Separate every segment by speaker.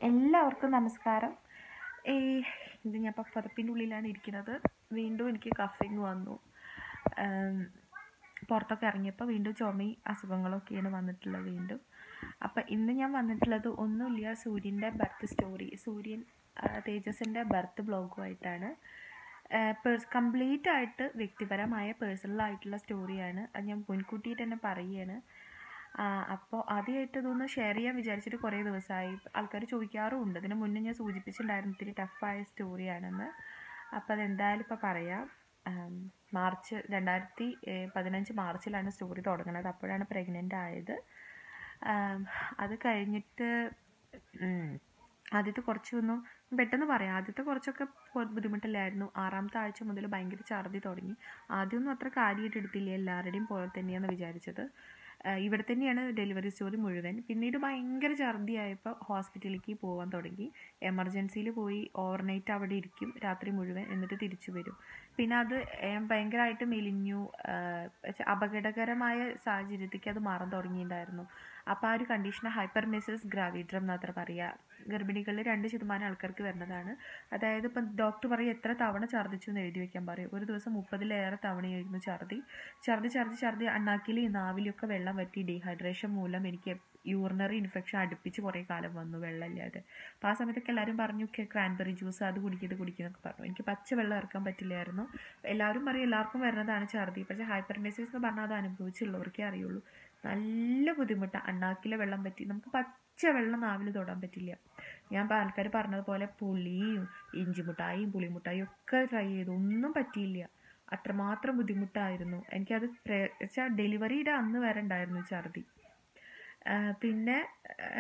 Speaker 1: എല്ലാവർക്കും നമസ്കാരം ഈ ഇത് ഞാൻ ഇപ്പോൾ പുതപ്പിൻ്റെ ഉള്ളിലാണ് ഇരിക്കുന്നത് വീണ്ടും എനിക്ക് കഫിങ് വന്നു ഉം, പുറത്തൊക്കെ ഇറങ്ങിയപ്പോൾ വീണ്ടും ചുമയും അസുഖങ്ങളൊക്കെയാണ് വന്നിട്ടുള്ളത് വീണ്ടും അപ്പം ഇന്ന് ഞാൻ വന്നിട്ടുള്ളത് ഒന്നുമില്ല സൂര്യൻ്റെ ബർത്ത് സ്റ്റോറി സൂര്യൻ ആ, തേജസിൻ്റെ ബർത്ത് ബ്ലോഗുമായിട്ടാണ് കംപ്ലീറ്റ് ആയിട്ട് വ്യക്തിപരമായ പേഴ്സണൽ ആയിട്ടുള്ള സ്റ്റോറിയാണ് അത് ഞാൻ മുൻകൂട്ടിയിട്ട് തന്നെ പറയുകയാണ് അപ്പോൾ ആദ്യമായിട്ട് ഇതൊന്ന് ഷെയർ ചെയ്യാൻ വിചാരിച്ചിട്ട് കുറേ ദിവസമായി ആൾക്കാർ ചോദിക്കാറുമുണ്ട് ഇതിന് മുന്നേ ഞാൻ സൂചിപ്പിച്ചിട്ടുണ്ടായിരുന്നു ഇത്തിരി ടഫായ സ്റ്റോറിയാണെന്ന് അപ്പോൾ അതെന്തായാലും ഇപ്പോൾ പറയാം ആം, മാർച്ച് രണ്ടായിരത്തി ഏഹ്, പതിനഞ്ച് മാർച്ചിലാണ് സ്റ്റോറി തുടങ്ങുന്നത് അപ്പോഴാണ് പ്രഗ്നൻ്റ് ആയത് ആം, അത് കഴിഞ്ഞിട്ട് ഉം, ആദ്യത്തെ കുറച്ചൊന്നും പെട്ടെന്ന് പറയാം ആദ്യത്തെ കുറച്ചൊക്കെ കൊ- ബുദ്ധിമുട്ടില്ലായിരുന്നു ആറാമത്തെ ആഴ്ച മുതൽ ഭയങ്കര ഛർദി തുടങ്ങി ആദ്യമൊന്നും അത്ര കാര്യമായിട്ട് എടുത്തില്ല എല്ലാവരുടെയും പോലെ തന്നെയാണ് വിചാരിച്ചത് ആഹ് ഇവിടെ തന്നെയാണ് ഡെലിവറി സ്റ്റോറി മുഴുവൻ പിന്നീട് ഭയങ്കര ഛർദിയായപ്പോൾ ഹോസ്പിറ്റലിലേക്ക് പോകാൻ തുടങ്ങി എമർജൻസിയിൽ പോയി ഓവർനൈറ്റ് അവിടെ ഇരിക്കും രാത്രി മുഴുവൻ എന്നിട്ട് തിരിച്ചു വരും പിന്നെ അത് ഏഹ് ഭയങ്കരമായിട്ട് മെലിഞ്ഞു ആഹ് വെച്ച അപകടകരമായ സാഹചര്യത്തേക്ക് അത് മാറാൻ തുടങ്ങിയിട്ടുണ്ടായിരുന്നു അപ്പോൾ ആ ഒരു കണ്ടീഷനെ ഹൈപ്പർമെസിസ് ഗ്രാവിഡ്രം എന്നത്ര പറയുക ഗർഭിണികളിൽ രണ്ട് ശതമാനം ആൾക്കാർക്ക് വരുന്നതാണ് അതായത് ഇപ്പം ഡോക്ടർ പറയും എത്ര തവണ ഛർദ്ദിച്ചു എന്ന് എഴുതി വെക്കാൻ പറയും ഒരു ദിവസം മുപ്പതിലേറെ തവണയായിരുന്നു ഛർദി ഛർദി ഛർദി ഛർദി അണ്ണാക്കിൽ നാവിലൊക്കെ വെള്ളം വറ്റി ഡീഹൈഡ്രേഷൻ മൂലം എനിക്ക് യൂറിനറി ഇൻഫെക്ഷൻ അടുപ്പിച്ച് കുറേ കാലം വന്നു വെള്ളമില്ലാതെ അപ്പോൾ ആ സമയത്തൊക്കെ എല്ലാവരും പറഞ്ഞു ക്രാൻബെറി ജ്യൂസ് അത് കുടിക്കുക ഇത് കുടിക്കുക എന്നൊക്കെ പറഞ്ഞു എനിക്ക് പച്ച വെള്ളം ഇറക്കാൻ പറ്റില്ലായിരുന്നു എല്ലാവരും പറയും എല്ലാവർക്കും വരുന്നതാണ് ഛർദി പക്ഷേ ഹൈപ്പർമെസിസ് എന്ന് പറഞ്ഞാൽ അത് അനുഭവിച്ചുള്ളവർക്കേ അറിയുള്ളൂ നല്ല ബുദ്ധിമുട്ടാണ് അണ്ണാക്കിലെ വെള്ളം പറ്റി നമുക്ക് പച്ച വെള്ളം നാവിൽ തൊടാൻ പറ്റില്ല ഞാൻ ഇപ്പോൾ ആൾക്കാർ പറഞ്ഞതുപോലെ പുളിയും ഇഞ്ചിമുട്ടായും പുളിമുട്ടായും ഒക്കെ ട്രൈ ചെയ്തു ഒന്നും പറ്റിയില്ല അത്രമാത്രം ബുദ്ധിമുട്ടായിരുന്നു എനിക്കത് വെച്ചാൽ ഡെലിവറിയുടെ അന്ന് വരെ ഉണ്ടായിരുന്നു ഛർദി ആ, പിന്നെ ആ,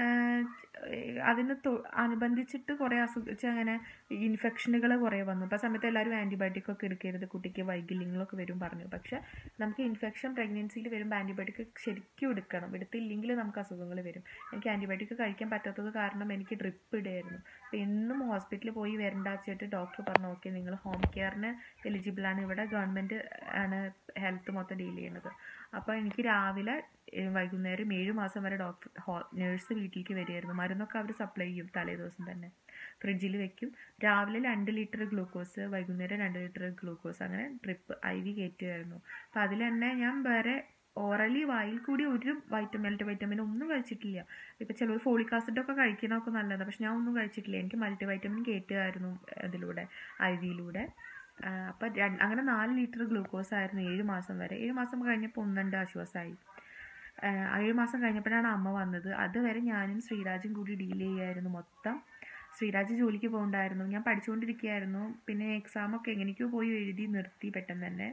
Speaker 1: അതിന് തൊ- അനുബന്ധിച്ചിട്ട് കുറേ അസുഖ വെച്ചാൽ അങ്ങനെ ഇൻഫെക്ഷനുകൾ കുറേ വന്നു അപ്പോൾ ആ സമയത്ത് എല്ലാവരും ആൻറ്റിബയോട്ടിക് ഒക്കെ എടുക്കരുത് കുട്ടിക്ക് വൈകല്യങ്ങളൊക്കെ വരും പറഞ്ഞു പക്ഷെ നമുക്ക് ഇൻഫെക്ഷൻ പ്രഗ്നൻസിയിൽ വരുമ്പോൾ ആൻറ്റിബയോട്ടിക് ശരിക്കും എടുക്കണം എടുത്തില്ലെങ്കിൽ നമുക്ക് അസുഖങ്ങൾ വരും എനിക്ക് ആൻറ്റിബയോട്ടിക് കഴിക്കാൻ പറ്റാത്തത് കാരണം എനിക്ക് ഡ്രിപ്പ് ഇടുമായിരുന്നു അപ്പോൾ എന്നും ഹോസ്പിറ്റലിൽ പോയി വരണ്ട വെച്ചിട്ട് ഡോക്ടർ പറഞ്ഞു ഓക്കെ നിങ്ങൾ ഹോം കെയറിന് എലിജിബിൾ ആണ് ഇവിടെ ഗവൺമെൻറ് ആണ് ഹെൽത്ത് മൊത്തം ഡീൽ ചെയ്യുന്നത് അപ്പോൾ എനിക്ക് രാവിലെ ഏഹ് വൈകുന്നേരം ഏഴ് മാസം വരെ ഡോക്ടർ ഹോ നേഴ്സ് വീട്ടിലേക്ക് വരികയായിരുന്നു മരുന്നൊക്കെ അവർ സപ്ലൈ ചെയ്യും തലേ ദിവസം തന്നെ ഫ്രിഡ്ജിൽ വെക്കും രാവിലെ രണ്ട് ലിറ്റർ ഗ്ലൂക്കോസ് വൈകുന്നേരം രണ്ട് ലിറ്റർ ഗ്ലൂക്കോസ് അങ്ങനെ ഡ്രിപ്പ് ഐ വി കയറ്റുമായിരുന്നു അപ്പോൾ അതിൽ തന്നെ ഞാൻ വേറെ ഓറലി വായിൽ കൂടി ഒരു വൈറ്റമിൻ മൾട്ടി വൈറ്റമിൻ ഒന്നും കഴിച്ചിട്ടില്ല ഇപ്പോൾ ചിലർ ഫോളിക് ആസിഡൊക്കെ കഴിക്കുന്നതൊക്കെ നല്ലതാണ് പക്ഷെ ഞാൻ ഒന്നും കഴിച്ചിട്ടില്ല എനിക്ക് മൾട്ടി വൈറ്റമിൻ കയറ്റുമായിരുന്നു അതിലൂടെ ഐ വിയിലൂടെ അപ്പം അങ്ങനെ നാല് ലിറ്റർ ഗ്ലൂക്കോസ് ആയിരുന്നു ഏഴ് മാസം വരെ ഏഴ് മാസം കഴിഞ്ഞപ്പോൾ ഒന്നുണ്ട് ആശ്വാസമായി ആഹ് ഏഴ് മാസം കഴിഞ്ഞപ്പോഴാണ് അമ്മ വന്നത് അതുവരെ ഞാനും ശ്രീരാജും കൂടി ഡീൽ ചെയ്യായിരുന്നു മൊത്തം ശ്രീരാജ് ജോലിക്ക് പോകണ്ടായിരുന്നു ഞാൻ പഠിച്ചുകൊണ്ടിരിക്കുകയായിരുന്നു പിന്നെ എക്സാമൊക്കെ എങ്ങനെയൊക്കെയോ പോയി എഴുതി നിർത്തി പെട്ടെന്ന് തന്നെ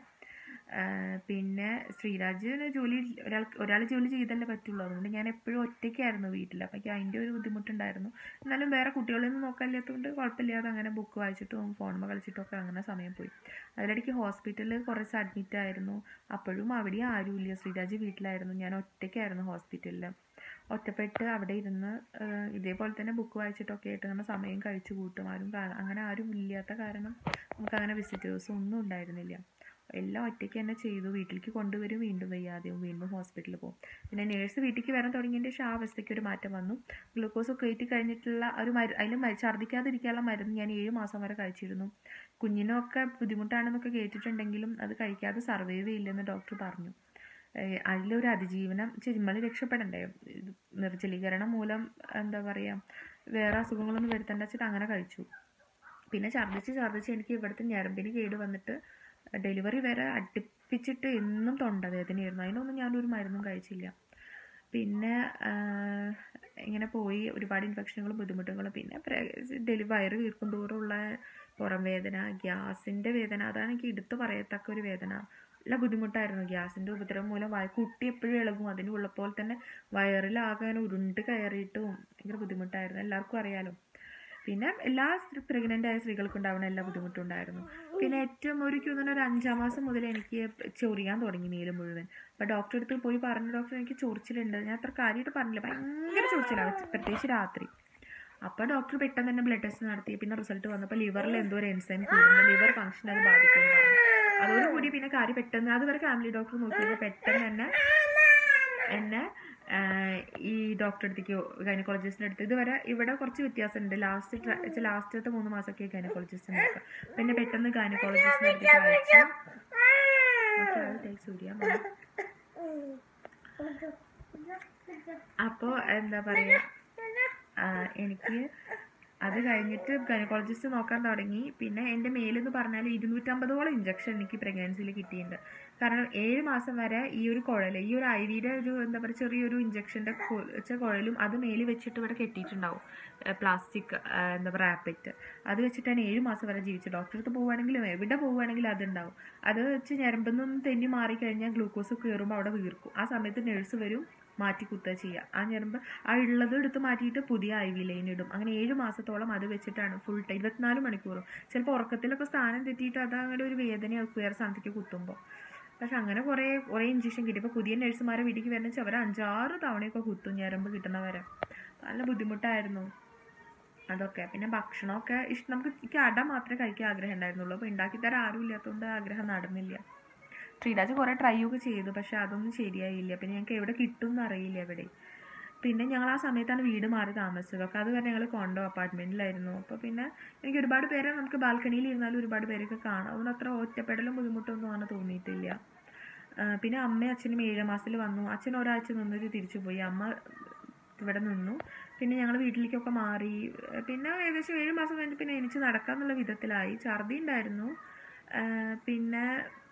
Speaker 1: ആഹ് പിന്നെ ശ്രീരാജിന് ജോലി ഒരാൾ ഒരാൾ ജോലി ചെയ്തല്ലേ പറ്റുള്ളൂ അതുകൊണ്ട് ഞാൻ എപ്പോഴും ഒറ്റയ്ക്കായിരുന്നു വീട്ടിൽ അപ്പോൾ എനിക്ക് അതിൻ്റെ ഒരു ബുദ്ധിമുട്ടുണ്ടായിരുന്നു എന്നാലും വേറെ കുട്ടികളൊന്നും നോക്കാനില്ലാത്തതുകൊണ്ട് കുഴപ്പമില്ലാതെ അങ്ങനെ ബുക്ക് വായിച്ചിട്ടും ഫോണിൽ കളിച്ചിട്ടും ഒക്കെ അങ്ങനെ സമയം പോയി അതിലിടയ്ക്ക് ഹോസ്പിറ്റലിൽ കുറേ ദിവസം അഡ്മിറ്റ് ആയിരുന്നു അപ്പോഴും അവിടെ ആരുമില്ല ശ്രീരാജ് വീട്ടിലായിരുന്നു ഞാൻ ഒറ്റയ്ക്കായിരുന്നു ഹോസ്പിറ്റലിൽ ഒറ്റപ്പെട്ട് അവിടെ ഇരുന്ന് ആഹ് ഇതേപോലെ തന്നെ ബുക്ക് വായിച്ചിട്ടൊക്കെ ആയിട്ട് അങ്ങനെ സമയം കഴിച്ചു കൂട്ടും ആരും കാണാ- അങ്ങനെ ആരും ഇല്ലാത്ത കാരണം നമുക്ക് അങ്ങനെ വിസിറ്റേഴ്സും ഒന്നും ഉണ്ടായിരുന്നില്ല എല്ലാം ഒറ്റയ്ക്ക് തന്നെ ചെയ്തു വീട്ടിലേക്ക് കൊണ്ടുവരും വീണ്ടും വയ്യാതെയും വീണ്ടും ഹോസ്പിറ്റലിൽ പോകും പിന്നെ നേഴ്സ് വീട്ടിലേക്ക് വരാൻ തുടങ്ങിയതിൻ്റെ ശേഷം ആ അവസ്ഥയ്ക്ക് ഒരു മാറ്റം വന്നു ഗ്ലൂക്കോസ് ഒക്കെ കയറ്റി കഴിഞ്ഞിട്ടുള്ള ഒരു മരു അതിൽ മ- ഛർദ്ദിക്കാതിരിക്കാനുള്ള മരുന്ന് ഞാൻ ഏഴ് മാസം വരെ കഴിച്ചിരുന്നു കുഞ്ഞിനൊക്കെ ബുദ്ധിമുട്ടാണെന്നൊക്കെ കേട്ടിട്ടുണ്ടെങ്കിലും അത് കഴിക്കാതെ സർവൈവ് ചെയ്യില്ലെന്ന് ഡോക്ടർ പറഞ്ഞു ഏഹ് അതിലൊരു അതിജീവനം നമ്മൾ രക്ഷപ്പെടണ്ടേ ഇത് നിർജ്ജലീകരണം മൂലം എന്താ പറയുക വേറെ അസുഖങ്ങളൊന്നും വരുത്തണ്ട വെച്ചിട്ട് അങ്ങനെ കഴിച്ചു പിന്നെ ഛർദ്ദിച്ച് ഛർദ്ദിച്ച് എനിക്ക് ഇവിടുത്തെ ഞരമ്പിന് കേട് വന്നിട്ട് ഡെലിവറി വരെ അടുപ്പിച്ചിട്ട് എന്നും തൊണ്ടവേദനയായിരുന്നു അതിനൊന്നും ഞാനൊരു മരുന്നും കഴിച്ചില്ല പിന്നെ ആഹ്, ഇങ്ങനെ പോയി ഒരുപാട് ഇൻഫെക്ഷനുകളും ബുദ്ധിമുട്ടുകളും പിന്നെ ഡെലി വയറ് വീർക്കും തോറുള്ള പുറം വേദന ഗ്യാസിൻ്റെ വേദന അതാണ് എനിക്ക് എടുത്തു പറയത്തക്ക ഒരു വേദന നല്ല ബുദ്ധിമുട്ടായിരുന്നു ഗ്യാസിൻ്റെ ഉപദ്രവം മൂലം വയ കുട്ടി എപ്പോഴും ഇളകും അതിന് ഉള്ളപ്പോൾ തന്നെ വയറിലാകെ അങ്ങനെ ഉരുണ്ട് കയറിയിട്ടും ഭയങ്കര ബുദ്ധിമുട്ടായിരുന്നു എല്ലാവർക്കും അറിയാലോ പിന്നെ എല്ലാ സ്ത്രീ പ്രഗ്നൻ്റ് ആയ സ്ത്രീകൾക്കും ഉണ്ടാവുന്ന എല്ലാ ബുദ്ധിമുട്ടും ഉണ്ടായിരുന്നു പിന്നെ ഏറ്റവും ഒരു എനിക്ക് തോന്നുന്നു ഒരു അഞ്ചാം മാസം മുതൽ എനിക്ക് ചൊറിയാൻ തുടങ്ങി മേല് മുഴുവൻ അപ്പോൾ ഡോക്ടറെ അടുത്ത് പോയി പറഞ്ഞു ഡോക്ടർ എനിക്ക് ചൊറിച്ചിലുണ്ട് ഞാൻ അത്ര കാര്യമായിട്ട് പറഞ്ഞില്ല ഭയങ്കര ചൊറിച്ചിലാണ് പ്രത്യേകിച്ച് രാത്രി അപ്പോൾ ഡോക്ടർ പെട്ടെന്ന് തന്നെ ബ്ലഡ് ടെസ്റ്റ് നടത്തി പിന്നെ റിസൾട്ട് വന്നപ്പോൾ ലിവറിൽ എന്തോ ഒരു എൻസൈം കൂടുന്നു ലിവർ ഫംഗ്ഷൻ അത് ബാധിക്കുമെന്ന് പറഞ്ഞു അതോടുകൂടി പിന്നെ കാര്യം പെട്ടെന്ന് അതുവരെ ഫാമിലി ഡോക്ടർ നോക്കിയപ്പോൾ പെട്ടെന്ന് തന്നെ എന്നെ ഈ ഡോക്ടറെ അടുത്തേക്ക് ഗൈനക്കോളജിസ്റ്റിൻ്റെ അടുത്ത് ഇതുവരെ ഇവിടെ കുറച്ച് വ്യത്യാസമുണ്ട് ലാസ്റ്റ് ലാസ്റ്റത്തെ മൂന്ന് മാസമൊക്കെ ഗൈനക്കോളജിസ്റ്റിൻ്റെ അടുത്ത് പിന്നെ പെട്ടെന്ന് ഗൈനക്കോളജിസ്റ്റിൻ്റെ അടുത്തേക്ക് അയച്ചു ഓക്കെ അത് take സൂര്യ മോനെ. അപ്പോൾ എന്താ പറയുക എനിക്ക് അത് കഴിഞ്ഞിട്ട് ഗൈനക്കോളജിസ്റ്റ് നോക്കാൻ തുടങ്ങി പിന്നെ എൻ്റെ മേലെന്ന് പറഞ്ഞാൽ ഇരുന്നൂറ്റമ്പതോളം ഇഞ്ചക്ഷൻ എനിക്ക് പ്രഗ്നൻസിയിൽ കിട്ടിയിട്ടുണ്ട് കാരണം ഏഴ് മാസം വരെ ഈ ഒരു കുഴൽ ഈ ഒരു ഐ വിയുടെ ഒരു എന്താ പറയുക ചെറിയൊരു ഇഞ്ചക്ഷൻ്റെ വെച്ച കുഴലും അത് മേലിൽ വെച്ചിട്ട് ഇവിടെ കെട്ടിയിട്ടുണ്ടാവും പ്ലാസ്റ്റിക് എന്താ പറയുക റാപ്പിറ്റ് അത് വെച്ചിട്ടാണ് ഏഴ് മാസം വരെ ജീവിച്ചത് ഡോക്ടറെ അടുത്ത് പോവുകയാണെങ്കിലും എവിടെ പോവുകയാണെങ്കിലും അതുണ്ടാവും അത് വെച്ച് ഞരമ്പെന്നും തെന്നി മാറിക്കഴിഞ്ഞാൽ ഗ്ലൂക്കോസ് കയറുമ്പോൾ അവിടെ വീർക്കും ആ സമയത്ത് നഴ്സ് വരും മാറ്റി കുത്തുക ചെയ്യുക ആ ഞരമ്പ് ആ ഉള്ളത് എടുത്ത് മാറ്റിയിട്ട് പുതിയ ഐ വി ലൈൻ ഇടും അങ്ങനെ ഏഴ് മാസത്തോളം അത് വെച്ചിട്ടാണ് ഫുൾ ടൈം ഇരുപത്തിനാല് മണിക്കൂറും ചിലപ്പോൾ ഉറക്കത്തിലൊക്കെ സ്ഥാനം തെറ്റിയിട്ട് അത് അങ്ങനെ ഒരു വേദനയാക്കും വേറെ സ്ഥാനത്തേക്ക് കുത്തുമ്പോൾ പക്ഷെ അങ്ങനെ കുറേ കുറേ ഇഞ്ചക്ഷൻ കിട്ടി ഇപ്പോൾ പുതിയ നഴ്സുമാരെ വീട്ടിലേക്ക് വരുന്ന വെച്ചാൽ അവർ അഞ്ചാറ് തവണയൊക്കെ കുത്തും ഞരമ്പ് കിട്ടണവരെ നല്ല ബുദ്ധിമുട്ടായിരുന്നു അതൊക്കെ പിന്നെ ഭക്ഷണമൊക്കെ ഇഷ്ടം നമുക്ക് എനിക്ക് അട മാത്രമേ കഴിക്കാൻ ആഗ്രഹം ഉണ്ടായിരുന്നുള്ളൂ അപ്പോൾ ഉണ്ടാക്കി തരാൻ ആരും ഇല്ലാത്തതുകൊണ്ട് ആഗ്രഹം നടന്നില്ല ശ്രീരാജ് കുറേ ട്രൈ ഒക്കെ ചെയ്തു പക്ഷെ അതൊന്നും ശരിയായില്ല പിന്നെ ഞങ്ങൾക്ക് എവിടെ കിട്ടും എന്ന് അറിയില്ല എവിടെ പിന്നെ ഞങ്ങൾ ആ സമയത്താണ് വീട് മാറി താമസിച്ചത് ഒക്കെ അതുവരെ ഞങ്ങൾ കോണ്ടോ അപ്പാർട്ട്മെൻറ്റിലായിരുന്നു അപ്പോൾ പിന്നെ എനിക്ക് ഒരുപാട് പേരെ നമുക്ക് ബാൽക്കണിയിൽ ഇരുന്നാലും ഒരുപാട് പേരൊക്കെ കാണാം അതുകൊണ്ട് അത്ര ഒറ്റപ്പെടലും ബുദ്ധിമുട്ടൊന്നും അങ്ങനെ തോന്നിയിട്ടില്ല ആ, പിന്നെ അമ്മയും അച്ഛനും ഏഴാം മാസത്തിൽ വന്നു അച്ഛൻ ഒരാഴ്ച നിന്നിട്ട് തിരിച്ചു പോയി അമ്മ ഇവിടെ നിന്നു പിന്നെ ഞങ്ങൾ വീട്ടിലേക്കൊക്കെ മാറി പിന്നെ ഏകദേശം ഏഴ് മാസം കഴിഞ്ഞ് പിന്നെ എനിക്ക് നടക്കാന്നുള്ള വിധത്തിലായി ഛർദി ഉണ്ടായിരുന്നു ആ, പിന്നെ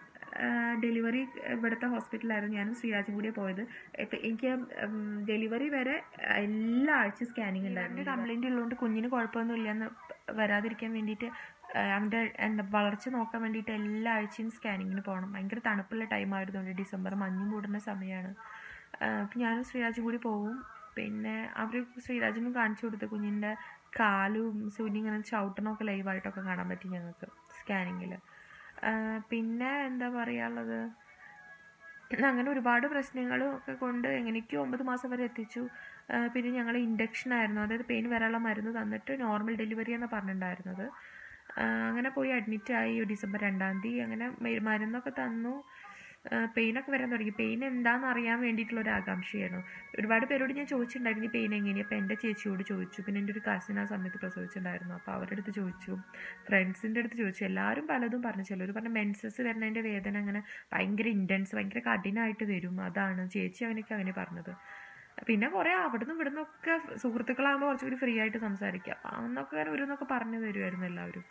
Speaker 1: ഡെലിവറി ഇവിടുത്തെ ഹോസ്പിറ്റലായിരുന്നു ഞാനും ശ്രീരാജും കൂടിയാണ് പോയത് ഇപ്പം എനിക്ക് ഡെലിവറി വരെ എല്ലാ ആഴ്ച സ്കാനിങ് ഉണ്ടായിരുന്നു കംപ്ലൈൻറ്റ് ഉള്ളതുകൊണ്ട് കുഞ്ഞിന് കുഴപ്പമൊന്നും ഇല്ലെന്ന് വരാതിരിക്കാൻ വേണ്ടിയിട്ട് ആ, അവൻ്റെ എന്താ വളർച്ച നോക്കാൻ വേണ്ടിയിട്ട് എല്ലാ ആഴ്ചയും സ്കാനിങ്ങിന് പോകണം ഭയങ്കര തണുപ്പുള്ള ടൈം ആയതുകൊണ്ട് ഡിസംബർ മഞ്ഞും കൂടുന്ന സമയമാണ് അപ്പം ഞാനും ശ്രീരാജും കൂടി പോവും പിന്നെ അവർ ശ്രീരാജിനും കാണിച്ചു കൊടുത്ത് കുഞ്ഞിൻ്റെ കാലും സൂര്യ ഇങ്ങനെ ചവിട്ടണമൊക്കെ ലൈവായിട്ടൊക്കെ കാണാൻ പറ്റി ഞങ്ങൾക്ക് സ്കാനിങ്ങിൽ പിന്നെ എന്താ പറയാനുള്ളത് അങ്ങനെ ഒരുപാട് പ്രശ്നങ്ങളും ഒക്കെ കൊണ്ട് എങ്ങനെയൊക്കെയോ ഒമ്പത് മാസം വരെ എത്തിച്ചു ആ, പിന്നെ ഞങ്ങൾ ഇൻഡക്ഷൻ ആയിരുന്നു അതായത് പെയിൻ വരാനുള്ള മരുന്ന് തന്നിട്ട് നോർമൽ ഡെലിവറി എന്നാണ് പറഞ്ഞിട്ടുണ്ടായിരുന്നത് ആ, അങ്ങനെ പോയി അഡ്മിറ്റ് ആയി ഡിസംബർ രണ്ടാം തീയതി അങ്ങനെ മെ- മരുന്നൊക്കെ തന്നു പെയിനൊക്കെ വരാൻ തുടങ്ങി പെയിൻ എന്താണെന്ന് അറിയാൻ വേണ്ടിയിട്ടുള്ള ഒരു ആകാംക്ഷയായിരുന്നു ഒരുപാട് പേരോട് ഞാൻ ചോദിച്ചിട്ടുണ്ടായിരുന്നു ഈ പെയിൻ എങ്ങനെയാണ് അപ്പോൾ എൻ്റെ ചേച്ചിയോട് ചോദിച്ചു പിന്നെ എൻ്റെ ഒരു കസിൻ ആ സമയത്ത് പ്രസവിച്ചിട്ടുണ്ടായിരുന്നു അപ്പോൾ അവരുടെ അടുത്ത് ചോദിച്ചു ഫ്രണ്ട്സിൻ്റെ അടുത്ത് ചോദിച്ചു എല്ലാവരും പലതും പറഞ്ഞു ചിലർ പറഞ്ഞു മെൻസസ് വരുന്നതിൻ്റെ വേദന അങ്ങനെ ഭയങ്കര ഇൻറ്റൻസ് ഭയങ്കര കഠിനമായിട്ട് വരും അതാണ് ചേച്ചി അവനൊക്കെ അങ്ങനെ പറഞ്ഞത് പിന്നെ കുറേ അവിടുന്ന് ഇവിടുന്ന് ഒക്കെ സുഹൃത്തുക്കളാകുമ്പോൾ കുറച്ചുകൂടി ഫ്രീ ആയിട്ട് സംസാരിക്കാം അപ്പം അന്നൊക്കെ ഓരോന്നൊക്കെ പറഞ്ഞു തരുമായിരുന്നു എല്ലാവരും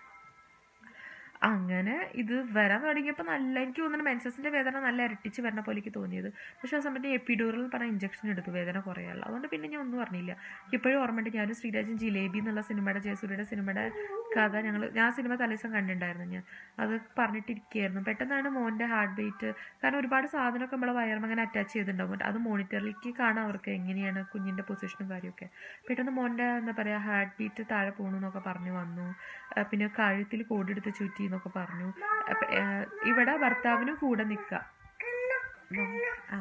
Speaker 1: അങ്ങനെ ഇത് വരാൻ തുടങ്ങിയപ്പോൾ നല്ല എനിക്ക് തോന്നുന്നു മെൻസസിൻ്റെ വേദന നല്ല ഇരട്ടിച്ച് വരുന്ന പോലെ എനിക്ക് തോന്നിയത് പക്ഷേ ആ സമയത്ത് എപ്പിഡൂറിൽ പറഞ്ഞ ഇഞ്ചക്ഷൻ എടുത്തു വേദന കുറയാനുള്ള അതുകൊണ്ട് പിന്നെ ഞാൻ ഒന്നും പറഞ്ഞില്ല ഇപ്പോഴും ഓർമ്മയുണ്ട് ഞാനും ശ്രീരാജും ജിലേബി എന്നുള്ള സിനിമയുടെ ജയസൂര്യയുടെ സിനിമയുടെ കഥ ഞങ്ങൾ ഞാൻ ആ സിനിമ തലേദിവസം കണ്ടിട്ടുണ്ടായിരുന്നു ഞാൻ അത് പറഞ്ഞിട്ടിരിക്കുകയായിരുന്നു പെട്ടെന്നാണ് മോൻ്റെ ഹാർട്ട് ബീറ്റ് കാരണം ഒരുപാട് സാധനമൊക്കെ നമ്മളെ വയറും അങ്ങനെ അറ്റാച്ച് ചെയ്തിട്ടുണ്ടാവും അത് മോണിറ്ററിലേക്ക് കാണാം അവർക്ക് എങ്ങനെയാണ് കുഞ്ഞിൻ്റെ പൊസിഷനും കാര്യമൊക്കെ പെട്ടെന്ന് മോൻ്റെ എന്താ പറയുക ഹാർട്ട് ബീറ്റ് താഴെ പോകണു എന്നൊക്കെ പറഞ്ഞു വന്നു ആ, പിന്നെ കഴുത്തിൽ കോടെടുത്ത് ചുറ്റി എന്നൊക്കെ പറഞ്ഞു അപ്പൊ, ആ, ഇവിടെ ഭർത്താവിനും കൂടെ നിൽക്കുക ആ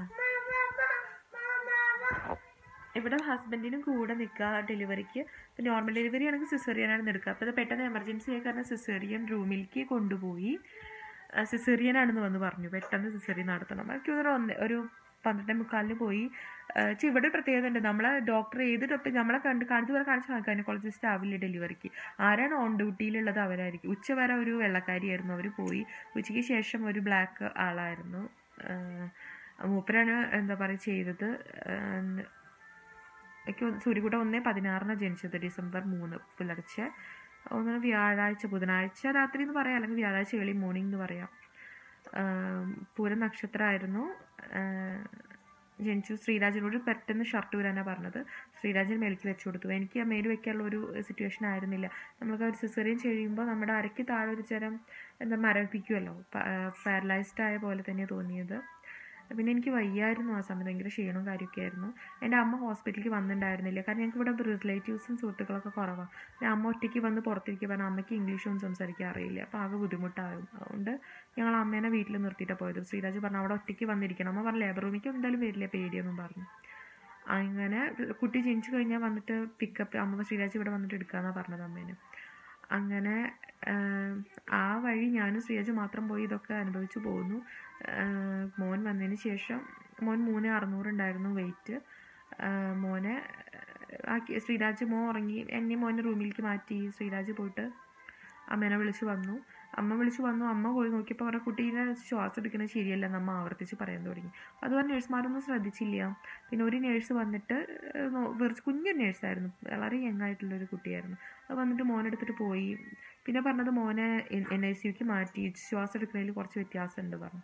Speaker 1: ഇവിടെ ഹസ്ബൻഡിനും കൂടെ നിൽക്കുക ഡെലിവറിക്ക് ഇപ്പം നോർമൽ ഡെലിവറി ആണെങ്കിൽ സിസേറിയനാണ് എടുക്കുക അപ്പോൾ ഇത് പെട്ടെന്ന് എമർജൻസി ആയി കാരണം സിസേറിയൻ റൂമിലേക്ക് കൊണ്ടുപോയി സിസേറിയൻ ആണെന്ന് വന്ന് പറഞ്ഞു പെട്ടെന്ന് സിസേറിയൻ നടത്തണം എനിക്ക് തോന്നുന്നു ഒന്ന് ഒരു പന്ത്രണ്ടേ മുക്കാലിന് പോയി ആ, ഛെ, ഇവിടെ ഒരു പ്രത്യേകത ഉണ്ട് നമ്മളെ ഡോക്ടർ ഏത് ഡോക്ടർ നമ്മളെ കണ്ട് കാണിച്ചു വരെ കാണിച്ച ഗൈനക്കോളജിസ്റ്റ് ആവില്ല ഡെലിവറിക്ക് ആരാണ് ഓൺ ഡ്യൂട്ടിയിലുള്ളത് അവരായിരിക്കും ഉച്ച വരെ ഒരു വെള്ളക്കാരിയായിരുന്നു അവർ പോയി ഉച്ചയ്ക്ക് ശേഷം ഒരു ബ്ലാക്ക് ആളായിരുന്നു ആ, മൂപ്പരാണ് എന്താ പറയുക ചെയ്തത് ആ, എനിക്ക് തോന്നുന്നു സൂര്യകുട്ട ഒന്നേ പതിനാറിന് ജനിച്ചത് ഡിസംബർ മൂന്ന് പുലർച്ചെ ഒന്ന് വ്യാഴാഴ്ച ബുധനാഴ്ച രാത്രി എന്ന് പറയാം അല്ലെങ്കിൽ വ്യാഴാഴ്ച ഏളി മോർണിംഗ് എന്ന് പറയാം ആം, പൂരം നക്ഷത്രമായിരുന്നു ആ, ജനിച്ചു ശ്രീരാജിനോട് പെട്ടെന്ന് ഷർട്ട് വരാനാണ് പറഞ്ഞത് ശ്രീരാജിന് മേലേക്ക് വെച്ച് കൊടുത്തു എനിക്ക് ആ മേല് വെക്കാനുള്ള ഒരു സിറ്റുവേഷൻ ആയിരുന്നില്ല നമ്മൾക്ക് ഒരു സിസറിയൻ ചെയ്യുമ്പോൾ നമ്മുടെ അരയ്ക്ക് താഴെ ഒരു ചരം എന്താ മരവിപ്പിക്കുമല്ലോ പാരലൈസ്ഡ് ആയ പോലെ തന്നെ തോന്നിയത് പിന്നെ എനിക്ക് വയ്യായിരുന്നു ആ സമയത്ത് ഭയങ്കര ക്ഷീണവും കാര്യമൊക്കെ ആയിരുന്നു എൻ്റെ അമ്മ ഹോസ്പിറ്റലിലേക്ക് വന്നിട്ടുണ്ടായിരുന്നില്ല കാരണം ഞങ്ങൾക്ക് ഇവിടെ റിലേറ്റീവ്സും സുഹൃത്തുക്കളൊക്കെ കുറവാണ് ഞാൻ അമ്മ ഒറ്റയ്ക്ക് വന്ന് പുറത്തിരിക്കുക പറഞ്ഞാൽ അമ്മയ്ക്ക് ഇംഗ്ലീഷൊന്നും സംസാരിക്കാൻ അറിയില്ല അപ്പോൾ ആകെ ബുദ്ധിമുട്ടാകും അതുകൊണ്ട് ഞങ്ങൾ അമ്മേനെ വീട്ടിൽ നിർത്തിയിട്ടാണ് പോയത് ശ്രീരാജ് പറഞ്ഞു അവിടെ ഒറ്റയ്ക്ക് വന്നിരിക്കണം അമ്മ പറഞ്ഞു ലേബർ റൂമിലേക്ക് എന്തായാലും വരില്ല പേടിയൊന്നും പറഞ്ഞു അങ്ങനെ കുട്ടി ജനിച്ചു കഴിഞ്ഞാൽ വന്നിട്ട് പിക്കപ്പ് അമ്മ ശ്രീരാജ് ഇവിടെ വന്നിട്ട് എടുക്കാമെന്നാണ് പറഞ്ഞത് അമ്മേനെ അങ്ങനെ ആഹ്, ആ വഴി ഞാനും ശ്രീരാജ് മാത്രം പോയി ഇതൊക്കെ അനുഭവിച്ചു പോകുന്നു ആഹ്, മോൻ വന്നതിന് ശേഷം മോൻ മൂന്ന് അറുന്നൂറ് ഉണ്ടായിരുന്നു വെയിറ്റ് ആ, മോനെ ആക്കി ശ്രീരാജ് മോ ഉറങ്ങി എന്നെ മോനെ റൂമിലേക്ക് മാറ്റി ശ്രീരാജ് പോയിട്ട് അമ്മേനെ വിളിച്ച് വന്നു അമ്മ വിളിച്ച് വന്നു അമ്മ പോയി നോക്കിയപ്പോൾ അവരുടെ കുട്ടീനെ ശ്വാസം എടുക്കുന്നത് ശരിയല്ലെന്ന് അമ്മ ആവർത്തിച്ച് പറയാൻ തുടങ്ങി അതുപോലെ നഴ്സുമാരൊന്നും ശ്രദ്ധിച്ചില്ല പിന്നെ ഒരു നേഴ്സ് വന്നിട്ട് ഏഹ്, നോ- വെറുതെ കുഞ്ഞു നേഴ്സായിരുന്നു വളരെ യങ് ആയിട്ടുള്ളൊരു കുട്ടിയായിരുന്നു അത് വന്നിട്ട് മോനെടുത്തിട്ട് പോയി പിന്നെ പറഞ്ഞത് മോനെ എൻ ഐ സിയുക്ക് മാറ്റി ശ്വാസം എടുക്കുന്നതിൽ കുറച്ച് വ്യത്യാസമുണ്ട് പറഞ്ഞു